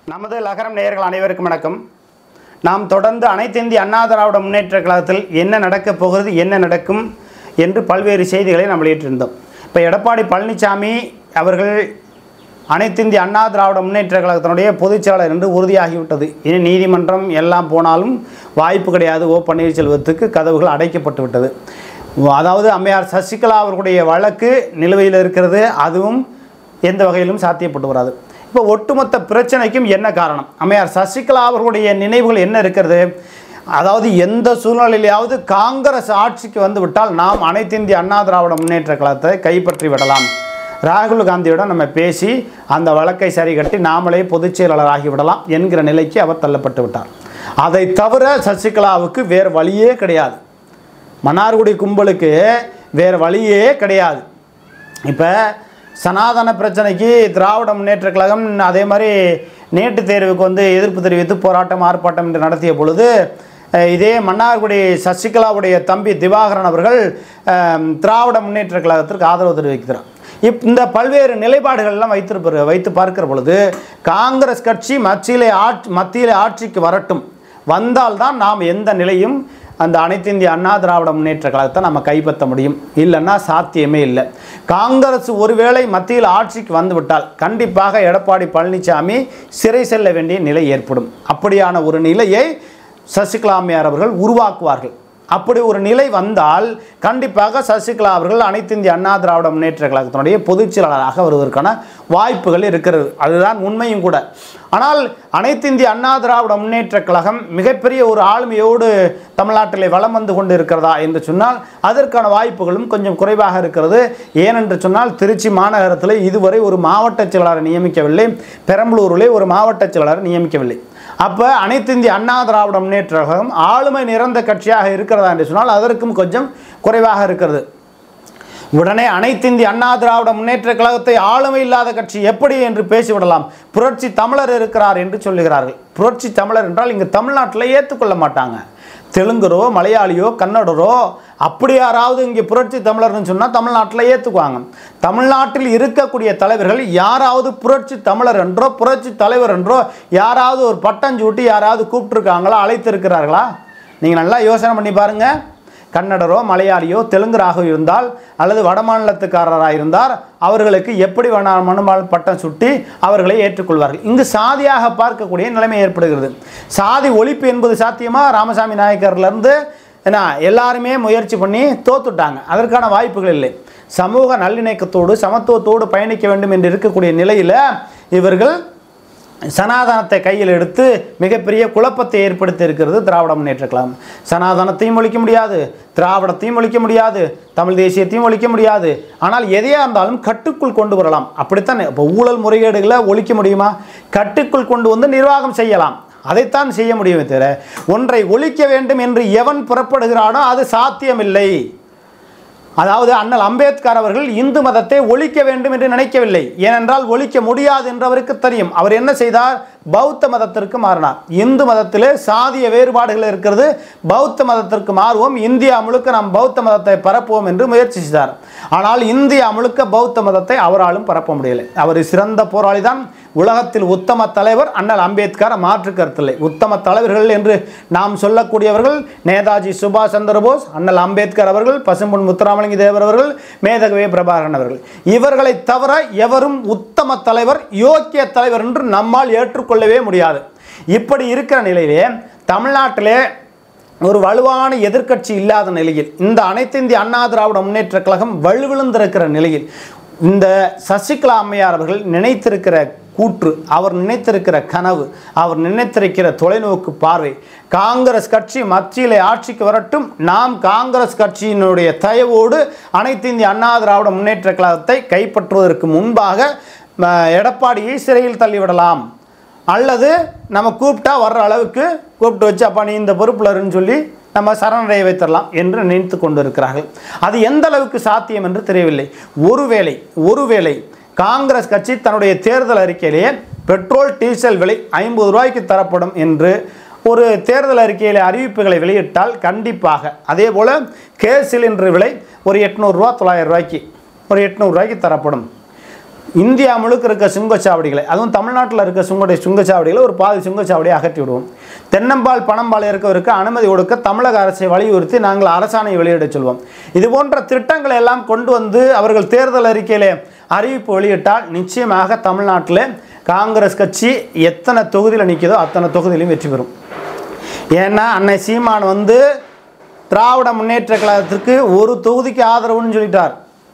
நமது லகரம் நேயர்கள் அனைவருக்கும் வணக்கம் நாம் தொடர்ந்து அனைத்து இந்திய அண்ணா திராவிட முன்னேற்ற கழகத்தில் என்ன நடக்கப் போகிறது என்ன நடக்கும் என்று பல்வேறு செய்திகளை நாம் வெளியிட்டிருந்தோம் இப்போ எடப்பாடி பழனிசாமி அவர்கள் அனைத்து இந்திய அண்ணா திராவிட முன்னேற்ற கழகத்தினுடைய பொதுச் செயலாளர் என்று உறுதியாகிவிட்டது இனி நீதிமன்றம் எல்லாம் போனாலும் வாய்ப்பு கிடையாது ஓ பன்னீர்செல்வத்துக்கு கதவுகள் அடைக்கப்பட்டு விட்டது அதாவது அம்மையார் சசிகலா அவர்களுடைய வழக்கு நிலுவையில் இருக்கிறது அதுவும் எந்த வகையிலும் சாத்தியப்பட்டு வராது இப்போ ஒட்டுமொத்த பிரச்சனைக்கும் என்ன காரணம் அம்மையார் சசிகலா அவர்களுடைய நினைவுகள் என்ன இருக்கிறது அதாவது எந்த சூழ்நிலையிலாவது காங்கிரஸ் ஆட்சிக்கு வந்து விட்டால் நாம் அனைத்து இந்திய அண்ணா திராவிட முன்னேற்ற கழகத்தை கைப்பற்றி விடலாம் ராகுல் காந்தியுடன் நம்ம பேசி அந்த வழக்கை சரி கட்டி நாமளே பொதுச் செயலாளர் ஆகிவிடலாம் என்கிற நிலைக்கு அவர் தள்ளப்பட்டு விட்டார் அதை தவிர சசிகலாவுக்கு வேறு வழியே கிடையாது மன்னார்குடி கும்பலுக்கு வேறு வழியே கிடையாது இப்போ சனாதன பிரச்சனைக்கு திராவிட முன்னேற்ற கழகம் அதே மாதிரி நீட்டுத் தேர்வுக்கு வந்து எதிர்ப்பு தெரிவித்து போராட்டம் ஆர்ப்பாட்டம் என்று நடத்திய பொழுது அஹ், இதே மன்னார்குடி சசிகலாவுடைய தம்பி திவாகரன் அவர்கள் அஹ், திராவிட முன்னேற்ற கழகத்திற்கு ஆதரவு தெரிவிக்கிறார் இப் இந்த பல்வேறு நிலைப்பாடுகள்லாம் வைத்திருப்ப வைத்து பார்க்கிற பொழுது காங்கிரஸ் கட்சி மத்தியிலே ஆட்சி மத்தியிலே ஆட்சிக்கு வரட்டும் வந்தால்தான் நாம் எந்த நிலையும் அந்த அனைத்து இந்திய அண்ணா திராவிட முன்னேற்ற கழகத்தை நம்ம கைப்பற்ற முடியும் இல்லைன்னா சாத்தியமே இல்லை காங்கிரஸ் ஒருவேளை மத்தியில் ஆட்சிக்கு வந்துவிட்டால் கண்டிப்பாக எடப்பாடி பழனிசாமி சிறை செல்ல வேண்டிய நிலை ஏற்படும் அப்படியான ஒரு நிலையை சசிகலாமையார் அவர்கள் உருவாக்குவார்கள் அப்படி ஒரு நிலை வந்தால் கண்டிப்பாக சசிகலா அவர்கள் அனைத்து இந்திய அண்ணா திராவிட முன்னேற்ற கழகத்தினுடைய பொதுச் செயலாளராக வருவதற்கான வாய்ப்புகள் இருக்கிறது அதுதான் உண்மையும் கூட ஆனால் அனைத்து இந்திய அண்ணா திராவிட முன்னேற்ற கழகம் மிகப்பெரிய ஒரு ஆளுமையோடு தமிழ்நாட்டிலே வலம் வந்து கொண்டு இருக்கிறதா என்று சொன்னால் அதற்கான வாய்ப்புகளும் கொஞ்சம் குறைவாக இருக்கிறது ஏனென்று சொன்னால் திருச்சி மாநகரத்தில் இதுவரை ஒரு மாவட்ட செயலாளரை நியமிக்கவில்லை பெரம்பலூரிலே ஒரு மாவட்ட செயலாளரை நியமிக்கவில்லை அப்போ அனைத்து இந்திய அண்ணா திராவிட முன்னேற்ற கழகம் ஆளுமை நிறைந்த கட்சியாக இருக்கிறதா என்று சொன்னால் அதற்கும் கொஞ்சம் குறைவாக இருக்கிறது உடனே அனைத்து இந்திய அண்ணா திராவிட முன்னேற்ற கழகத்தை ஆளுமை இல்லாத கட்சி எப்படி என்று பேசிவிடலாம் புரட்சி தமிழர் இருக்கிறார் என்று சொல்லுகிறார்கள் புரட்சி தமிழர் என்றால் இங்கு தமிழ்நாட்டில் ஏற்றுக்கொள்ள மாட்டாங்க தெலுங்கரோ மலையாளியோ கன்னடரோ அப்படி யாராவது இங்கே புரட்சி தமிழர்னு சொன்னால் தமிழ்நாட்டில் ஏற்றுக்குவாங்க தமிழ்நாட்டில் இருக்கக்கூடிய தலைவர்கள் யாராவது புரட்சி தமிழர் என்றோ புரட்சி தலைவர் என்றோ யாராவது ஒரு பட்டம் சூட்டி யாராவது கூப்பிட்டுருக்காங்களா அழைத்திருக்கிறார்களா நீங்கள் நல்லா யோசனை பண்ணி பாருங்கள் கன்னடரோ மலையாளியோ தெலுங்கராக இருந்தால் அல்லது வடமாநிலத்துக்காரராக இருந்தால் அவர்களுக்கு எப்படி வேணாலும் பட்டம் சுட்டி அவர்களை ஏற்றுக்கொள்வார்கள் இங்கு சாதியாக பார்க்கக்கூடிய நிலைமை ஏற்படுகிறது சாதி ஒழிப்பு என்பது சாத்தியமா ராமசாமி நாயக்கர்லேருந்து என்ன எல்லாருமே முயற்சி பண்ணி தோத்துட்டாங்க அதற்கான வாய்ப்புகள் இல்லை சமூக நல்லிணக்கத்தோடு சமத்துவத்தோடு பயணிக்க வேண்டும் என்று இருக்கக்கூடிய நிலையில் இவர்கள் சனாதனத்தை கையில் எடுத்து மிகப்பெரிய குழப்பத்தை ஏற்படுத்தி இருக்கிறது திராவிட முன்னேற்ற கழகம் சனாதனத்தையும் ஒழிக்க முடியாது திராவிடத்தையும் ஒழிக்க முடியாது தமிழ் தேசியத்தையும் ஒழிக்க முடியாது ஆனால் எதையா இருந்தாலும் கட்டுக்குள் கொண்டு வரலாம் அப்படித்தான் இப்போ ஊழல் முறைகேடுகளை ஒழிக்க முடியுமா கட்டுக்குள் கொண்டு வந்து நிர்வாகம் செய்யலாம் அதைத்தான் செய்ய முடியுமே தவிர ஒன்றை ஒழிக்க வேண்டும் என்று எவன் புறப்படுகிறானோ அது சாத்தியமில்லை அதாவது அண்ணல் அம்பேத்கர் அவர்கள் இந்து மதத்தை ஒழிக்க வேண்டும் என்று நினைக்கவில்லை ஏனென்றால் ஒழிக்க முடியாது என்று அவருக்கு தெரியும் அவர் என்ன செய்தார் பௌத்த மதத்திற்கு மாறினார் இந்து மதத்திலே சாதிய வேறுபாடுகள் இருக்கிறது பௌத்த மதத்திற்கு மாறுவோம் இந்தியா முழுக்க நாம் பௌத்த மதத்தை பரப்புவோம் என்று முயற்சி செய்தார் ஆனால் இந்தியா முழுக்க பௌத்த மதத்தை அவராலும் பரப்ப முடியலை அவர் சிறந்த போராளி தான் உலகத்தில் உத்தம தலைவர் அண்ணல் அம்பேத்கர் மாற்று கருத்தில்லை உத்தம தலைவர்கள் என்று நாம் சொல்லக்கூடியவர்கள் நேதாஜி சுபாஷ் சந்திர போஸ் அண்ணல் அம்பேத்கர் அவர்கள் பசும்பொன் முத்துராமலிங்க தேவர் அவர்கள் மேதகவே பிரபாகரன் அவர்கள் இவர்களை தவிர எவரும் உத்தம தலைவர் யோக்கிய தலைவர் என்று நம்மால் ஏற்றுக்கொள்ளவே முடியாது இப்படி இருக்கிற நிலையிலே தமிழ்நாட்டிலே ஒரு வலுவான எதிர்க்கட்சி இல்லாத நிலையில் இந்த அனைத்து இந்திய அண்ணா திராவிட முன்னேற்ற கழகம் வலுவிழுந்திருக்கிற நிலையில் இந்த சசிகலா அம்மையார் அவர்கள் நினைத்திருக்கிற கூற்று அவர் நினைத்திருக்கிற கனவு அவர் நினைத்திருக்கிற தொலைநோக்கு பார்வை காங்கிரஸ் கட்சி மத்தியிலே ஆட்சிக்கு வரட்டும் நாம் காங்கிரஸ் கட்சியினுடைய தயவோடு அனைத்து இந்திய அண்ணா திராவிட முன்னேற்ற கழகத்தை கைப்பற்றுவதற்கு முன்பாக ம, எடப்பாடியை சிறையில் தள்ளிவிடலாம் அல்லது நம்ம கூப்பிட்டா வர்ற அளவுக்கு கூப்பிட்டு வச்சு அப்பா நீ இந்த பொறுப்புல இருன்னு சொல்லி நம்ம சரணடைய வைத்திடலாம் என்று நினைத்து கொண்டு இருக்கிறார்கள் அது எந்த அளவுக்கு சாத்தியம் என்று தெரியவில்லை ஒருவேளை ஒருவேளை காங்கிரஸ் கட்சி தன்னுடைய தேர்தல் அறிக்கையிலேயே பெட்ரோல் டீசல் விலை ஐம்பது ரூபாய்க்கு தரப்படும் என்று ஒரு தேர்தல் அறிக்கையில் அறிவிப்புகளை வெளியிட்டால் கண்டிப்பாக அதே போல் கேஸ் சிலிண்டர் விலை ஒரு எட்நூறுரூவா தொள்ளாயிரம் ரூபாய்க்கு ஒரு எட்நூறுரூவாய்க்கு தரப்படும் இந்தியா முழுக்க இருக்க சுங்கச்சாவடிகளை அதுவும் தமிழ்நாட்டில் இருக்க சுங்கடை சுங்கச்சாவடிகளை ஒரு பாதி சுங்கச்சாவடியை அகற்றி விடுவோம் தென்னம்பால் பணம்பால் இருக்கவருக்கு அனுமதி கொடுக்க தமிழக அரசை வலியுறுத்தி நாங்கள் அரசாணை வெளியிடச் சொல்வோம் இது போன்ற திட்டங்களை எல்லாம் கொண்டு வந்து அவர்கள் தேர்தல் அறிக்கையிலே அறிவிப்பு வெளியிட்டால் நிச்சயமாக தமிழ்நாட்டில் காங்கிரஸ் கட்சி எத்தனை தொகுதியில் நிற்கிதோ அத்தனை தொகுதியிலும் வெற்றி பெறும் ஏன்னா அன்னை சீமான் வந்து திராவிட முன்னேற்ற கழகத்திற்கு ஒரு தொகுதிக்கு ஆதரவுன்னு சொல்லிட்டார்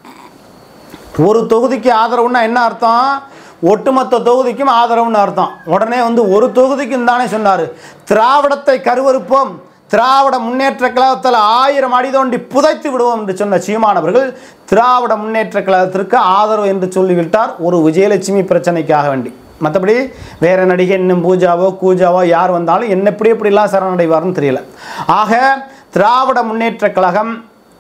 ஒரு தொகுதிக்கு ஆதரவுன்னா என்ன அர்த்தம் ஒட்டுமொத்த தொகுதிக்கும் ஆதரவுன்னு அர்த்தம் உடனே வந்து ஒரு தொகுதிக்கும் தானே சொன்னார் திராவிடத்தை கருவறுப்போம் திராவிட முன்னேற்ற கழகத்தில் ஆயிரம் அடி தோண்டி புதைத்து விடுவோம் என்று சொன்ன சீமானவர்கள் திராவிட முன்னேற்ற கழகத்திற்கு ஆதரவு என்று சொல்லிவிட்டார் ஒரு விஜயலட்சுமி பிரச்சனைக்காக வேண்டி மற்றபடி வேற நடிகை இன்னும் பூஜாவோ கூஜாவோ யார் வந்தாலும் என்ன எப்படி எப்படிலாம் சரணடைவார்னு தெரியல ஆக திராவிட முன்னேற்ற கழகம்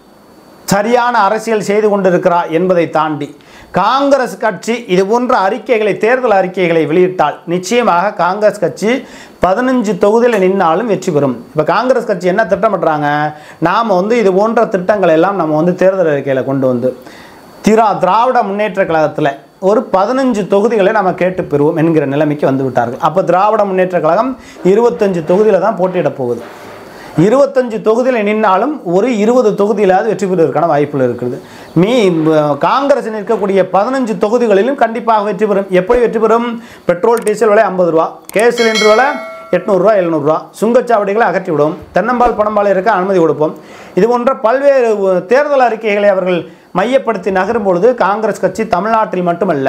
சரியான அரசியல் செய்து கொண்டிருக்கிறார் என்பதை தாண்டி காங்கிரஸ் கட்சி இது போன்ற அறிக்கைகளை தேர்தல் அறிக்கைகளை வெளியிட்டால் நிச்சயமாக காங்கிரஸ் கட்சி பதினஞ்சு தொகுதியில் நின்னாலும் வெற்றி பெறும் இப்போ காங்கிரஸ் கட்சி என்ன திட்டமிடுறாங்க நாம் வந்து இது போன்ற திட்டங்களை எல்லாம் நம்ம வந்து தேர்தல் அறிக்கையில் கொண்டு வந்து திரா திராவிட முன்னேற்ற கழகத்தில் ஒரு பதினஞ்சு தொகுதிகளை நம்ம கேட்டு பெறுவோம் என்கிற நிலைமைக்கு வந்து விட்டார்கள் அப்போ திராவிட முன்னேற்ற கழகம் இருபத்தஞ்சு தொகுதியில் தான் போட்டியிட போகுது இருபத்தஞ்சு தொகுதியில் நின்னாலும் ஒரு இருபது தொகுதியிலாவது வெற்றி பெறுவதற்கான வாய்ப்புகள் இருக்குது மீ காங்கிரஸ் நிற்கக்கூடிய பதினஞ்சு தொகுதிகளிலும் கண்டிப்பாக வெற்றி பெறும் எப்படி வெற்றி பெறும் பெட்ரோல் டீசல் விலை ஐம்பது ரூபா கேஸ் சிலிண்டர் விலை எட்நூறுரூவா எழுநூறுவா சுங்கச்சாவடிகளை அகற்றி விடுவோம் தென்னம்பால் பணம்பால் இருக்க அனுமதி கொடுப்போம் இது போன்ற பல்வேறு அஹ், தேர்தல் அறிக்கைகளை அவர்கள் மையப்படுத்தி நகரும் பொழுது காங்கிரஸ் கட்சி தமிழ்நாட்டில் மட்டுமல்ல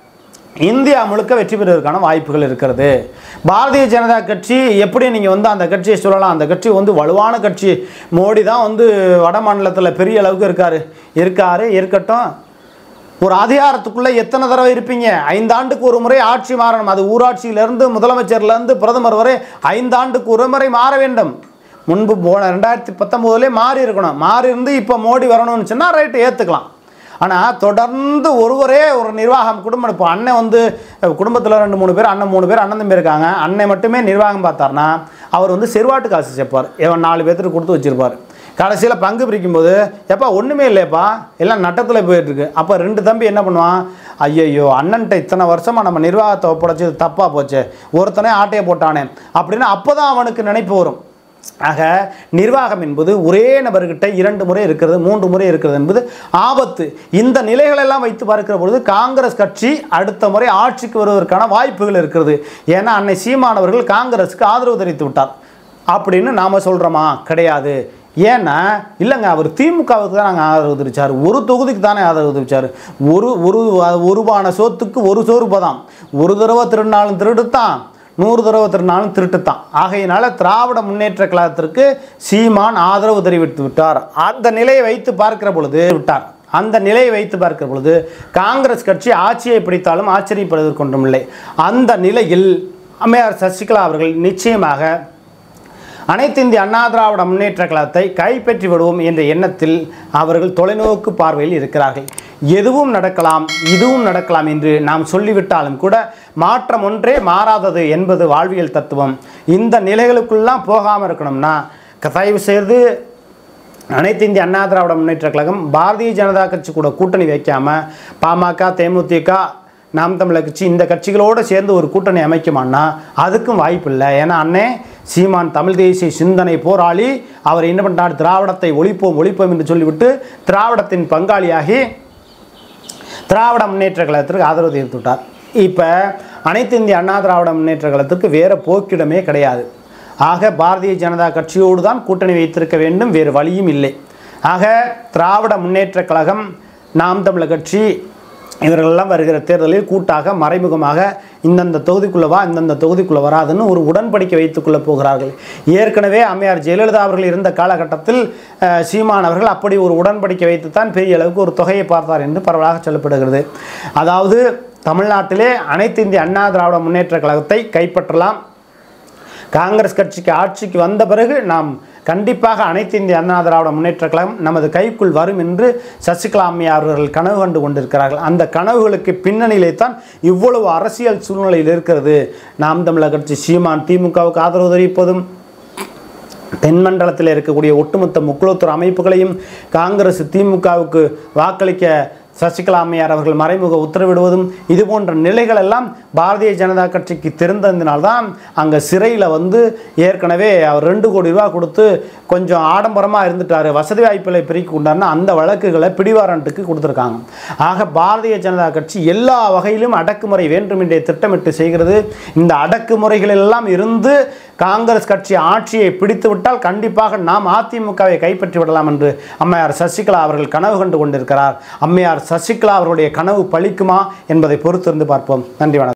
இந்தியா முழுக்க வெற்றி பெறுவதற்கான வாய்ப்புகள் இருக்கிறது பாரதிய ஜனதா கட்சி எப்படி நீங்கள் வந்து அந்த கட்சியை சொல்லலாம் அந்த கட்சி வந்து வலுவான கட்சி மோடி தான் வந்து வட மாநிலத்தில் பெரிய அளவுக்கு இருக்காரு இருக்காரு இருக்கட்டும் ஒரு அதிகாரத்துக்குள்ளே எத்தனை தடவை இருப்பீங்க ஐந்தாண்டுக்கு ஒரு முறை ஆட்சி மாறணும் அது ஊராட்சியிலேருந்து முதலமைச்சர்லேருந்து பிரதமர் வரை ஐந்தாண்டுக்கு ஒரு முறை மாற வேண்டும் முன்பு போன ரெண்டாயிரத்தி பத்தொம்போதுலேயே மாறி இருக்கணும் மாறி இருந்து இப்போ மோடி வரணும்னு சொன்னால் ரைட்டு ஏற்றுக்கலாம் ஆனால் தொடர்ந்து ஒருவரே ஒரு நிர்வாகம் குடும்பம் இப்போ அண்ணன் வந்து குடும்பத்தில் ரெண்டு மூணு பேர் அண்ணன் மூணு பேர் அண்ணன் தம்பி இருக்காங்க அண்ணன் மட்டுமே நிர்வாகம் பார்த்தார்னா அவர் வந்து செருவாட்டு காசு சேர்ப்பார் இவன் நாலு பேர்த்துக்கு கொடுத்து வச்சிருப்பார் கடைசியில் பங்கு பிரிக்கும்போது எப்பா ஒன்றுமே இல்லையப்பா எல்லாம் நட்டத்தில் போயிட்டுருக்கு அப்போ ரெண்டு தம்பி என்ன பண்ணுவான் ஐயையோ அண்ணன்ட்ட இத்தனை வருஷமாக நம்ம நிர்வாகத்தை ஒப்படைச்சது தப்பாக போச்சு ஒருத்தனே ஆட்டையை போட்டானே அப்படின்னு அப்போ தான் அவனுக்கு நினைப்பு வரும் ஆக நிர்வாகம் என்பது ஒரே நபர்கிட்ட இரண்டு முறை இருக்கிறது மூன்று முறை இருக்கிறது என்பது ஆபத்து இந்த நிலைகளெல்லாம் வைத்து பார்க்கிற பொழுது காங்கிரஸ் கட்சி அடுத்த முறை ஆட்சிக்கு வருவதற்கான வாய்ப்புகள் இருக்கிறது ஏன்னா அன்னை சீமானவர்கள் காங்கிரஸுக்கு ஆதரவு தெரிவித்து விட்டார் அப்படின்னு நாம் சொல்கிறோமா கிடையாது ஏன்னா இல்லைங்க அவர் திமுகவுக்கு தான் நாங்கள் ஆதரவு தெரிவித்தார் ஒரு தொகுதிக்கு தானே ஆதரவு தெரிவித்தார் ஒரு ஒரு ஒரு பான சோத்துக்கு ஒரு சோறு பதாம் ஒரு தடவை திருடினாலும் திருடுத்தான் நூறு தடவை திருநாளும் திருட்டுத்தான் ஆகையினால திராவிட முன்னேற்ற கழகத்திற்கு சீமான் ஆதரவு தெரிவித்து விட்டார் அந்த நிலையை வைத்து பார்க்கிற பொழுது விட்டார் அந்த நிலையை வைத்து பார்க்கிற பொழுது காங்கிரஸ் கட்சி ஆட்சியை பிடித்தாலும் ஆச்சரியப்படுவதற்கு ஒன்றுமில்லை அந்த நிலையில் அம்மையார் சசிகலா அவர்கள் நிச்சயமாக அனைத்து இந்திய அண்ணா திராவிட முன்னேற்ற கழகத்தை கைப்பற்றி விடுவோம் என்ற எண்ணத்தில் அவர்கள் தொலைநோக்கு பார்வையில் இருக்கிறார்கள் எதுவும் நடக்கலாம் இதுவும் நடக்கலாம் என்று நாம் சொல்லிவிட்டாலும் கூட மாற்றம் ஒன்றே மாறாதது என்பது வாழ்வியல் தத்துவம் இந்த நிலைகளுக்குள்ளாம் போகாமல் இருக்கணும்னா க- தயவு செய்து அனைத்து இந்திய அண்ணா திராவிட முன்னேற்ற கழகம் பாரதிய ஜனதா கட்சி கூட கூட்டணி வைக்காம பாமக தேமுதிக நாம் தமிழர் கட்சி இந்த கட்சிகளோடு சேர்ந்து ஒரு கூட்டணி அமைக்குமான்னா அதுக்கும் வாய்ப்பு இல்லை ஏன்னா அண்ணே சீமான் தமிழ் தேசிய சிந்தனை போராளி அவர் என்ன பண்ணார் திராவிடத்தை ஒழிப்போம் ஒழிப்போம் என்று சொல்லிவிட்டு திராவிடத்தின் பங்காளியாகி திராவிட முன்னேற்ற கழகத்திற்கு ஆதரவு தெரிவித்து விட்டார் இப்போ அனைத்து இந்திய அண்ணா திராவிட முன்னேற்ற கழகத்திற்கு வேறு போக்கிடமே கிடையாது ஆக பாரதிய ஜனதா கட்சியோடு தான் கூட்டணி வைத்திருக்க வேண்டும் வேறு வழியும் இல்லை ஆக திராவிட முன்னேற்ற கழகம் நாம் தமிழர் கட்சி இவர்களெல்லாம் வருகிற தேர்தலில் கூட்டாக மறைமுகமாக இந்தந்த தொகுதிக்குள்ளே வா இந்தந்த தொகுதிக்குள்ளே வராதுன்னு ஒரு உடன்படிக்கை வைத்துக்கொள்ள போகிறார்கள் ஏற்கனவே அம்மையார் ஜெயலலிதா அவர்கள் இருந்த காலகட்டத்தில் அஹ், சீமான் அவர்கள் அப்படி ஒரு உடன்படிக்கை வைத்துத்தான் பெரிய அளவுக்கு ஒரு தொகையை பார்த்தார் என்று பரவலாக சொல்லப்படுகிறது அதாவது தமிழ்நாட்டிலே அனைத்து இந்திய அண்ணா திராவிட முன்னேற்ற கழகத்தை கைப்பற்றலாம் காங்கிரஸ் கட்சிக்கு ஆட்சிக்கு வந்த பிறகு நாம் கண்டிப்பாக அனைத்து இந்திய அண்ணா திராவிட முன்னேற்ற கழகம் நமது கைக்குள் வரும் என்று சசிகலா அம்மையார் அவர்கள் கனவு கண்டு கொண்டிருக்கிறார்கள் அந்த கனவுகளுக்கு பின்னணியிலே தான் இவ்வளவு அரசியல் சூழ்நிலையில் இருக்கிறது நாம் தமிழர் கட்சி சீமான் திமுகவுக்கு ஆதரவு தெரிவிப்பதும் தென்மண்டலத்தில் இருக்கக்கூடிய ஒட்டுமொத்த முக்குளத்தூர் அமைப்புகளையும் காங்கிரஸ் திமுகவுக்கு வாக்களிக்க சசிகலா அம்மையார் அவர்கள் மறைமுக உத்தரவிடுவதும் இது போன்ற நிலைகள் எல்லாம் பாரதிய ஜனதா கட்சிக்கு தெரிந்ததினால்தான் அங்கே சிறையில் வந்து ஏற்கனவே அவர் ரெண்டு கோடி ரூபா கொடுத்து கொஞ்சம் ஆடம்பரமாக இருந்துட்டார் வசதி வாய்ப்புகளை பிரிக்க கொண்டாருன்னா அந்த வழக்குகளை பிடிவாரண்ட்டுக்கு கொடுத்துருக்காங்க ஆக பாரதிய ஜனதா கட்சி எல்லா வகையிலும் அடக்குமுறை வேண்டும் என்றே திட்டமிட்டு செய்கிறது இந்த அடக்குமுறைகள் எல்லாம் இருந்து காங்கிரஸ் கட்சி ஆட்சியை பிடித்து விட்டால் கண்டிப்பாக நாம் அதிமுகவை கைப்பற்றி விடலாம் என்று அம்மையார் சசிகலா அவர்கள் கனவு கண்டு கொண்டிருக்கிறார் அம்மையார் சசிகலா அவர்களுடைய கனவு பலிக்குமா என்பதை பொறுத்திருந்து பார்ப்போம் நன்றி வணக்கம்